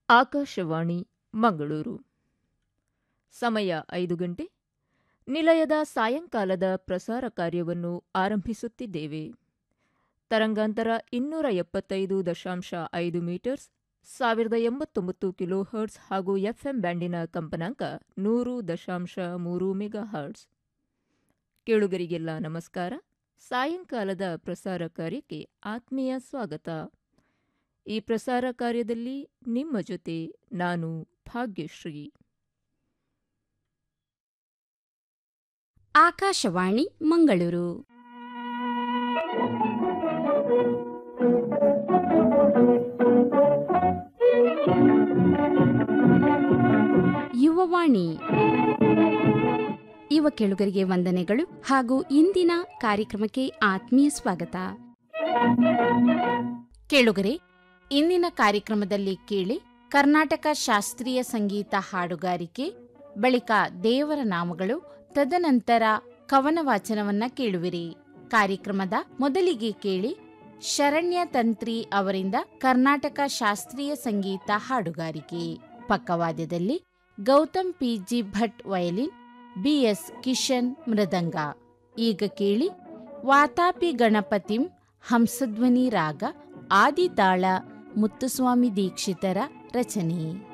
ಆಕಾಶವಾಣಿ ಮಂಗಳೂರು ಸಮಯ ಐದು ಗಂಟೆ ನಿಲಯದ ಸಾಯಂಕಾಲದ ಪ್ರಸಾರ ಕಾರ್ಯವನ್ನು ಆರಂಭಿಸುತ್ತಿದ್ದೇವೆ ತರಂಗಾಂತರ ಇನ್ನೂರ ಎಪ್ಪತ್ತೈದು ದಶಾಂಶ ಐದು ಮೀಟರ್ಸ್ ಸಾವಿರದ ಎಂಬತ್ತೊಂಬತ್ತು ಕಿಲೋ ಹರ್ಟ್ಸ್ ಹಾಗೂ ಎಫ್ಎಂ ಬ್ಯಾಂಡಿನ ಕಂಪನಾಂಕ ನೂರು ದಶಾಂಶ ಮೂರು ಮೆಗಾ ಹರ್ಟ್ಸ್ ಕೇಳುಗರಿಗೆಲ್ಲ ನಮಸ್ಕಾರ ಸಾಯಂಕಾಲದ ಪ್ರಸಾರ ಕಾರ್ಯಕ್ಕೆ ಆತ್ಮೀಯ ಸ್ವಾಗತ ಈ ಪ್ರಸಾರ ಕಾರ್ಯದಲ್ಲಿ ನಿಮ್ಮ ಜೊತೆ ನಾನು ಭಾಗ್ಯಶ್ರೀ ಆಕಾಶವಾಣಿ ಮಂಗಳೂರು ಯುವವಾಣಿ ಯುವ ಕೆಳುಗರಿಗೆ ವಂದನೆಗಳು ಹಾಗೂ ಇಂದಿನ ಕಾರ್ಯಕ್ರಮಕ್ಕೆ ಆತ್ಮೀಯ ಸ್ವಾಗತ ಕೇಳುಗರೆ ಇಂದಿನ ಕಾರ್ಯಕ್ರಮದಲ್ಲಿ ಕೇಳಿ ಕರ್ನಾಟಕ ಶಾಸ್ತ್ರೀಯ ಸಂಗೀತ ಹಾಡುಗಾರಿಕೆ ಬಳಿಕ ದೇವರ ನಾಮಗಳು ತದನಂತರ ಕವನ ವಾಚನವನ್ನ ಕೇಳುವಿರಿ ಕಾರ್ಯಕ್ರಮದ ಮೊದಲಿಗೆ ಕೇಳಿ ಶರಣ್ಯ ತಂತ್ರಿ ಅವರಿಂದ ಕರ್ನಾಟಕ ಶಾಸ್ತ್ರೀಯ ಸಂಗೀತ ಹಾಡುಗಾರಿಕೆ ಪಕ್ಕವಾದ್ಯದಲ್ಲಿ Gautham P G Bhat violin BS Kishan ಮೃದಂಗ ಈಗ ಕೇಳಿ ವಾತಾಪಿ ಗಣಪತಿಂ ಹಂಸಧ್ವನಿ ರಾಗ ಆದಿತಾಳ ಮುತ್ತುಸ್ವಾಮಿ ದೀಕ್ಷಿತರ ರಚನೆ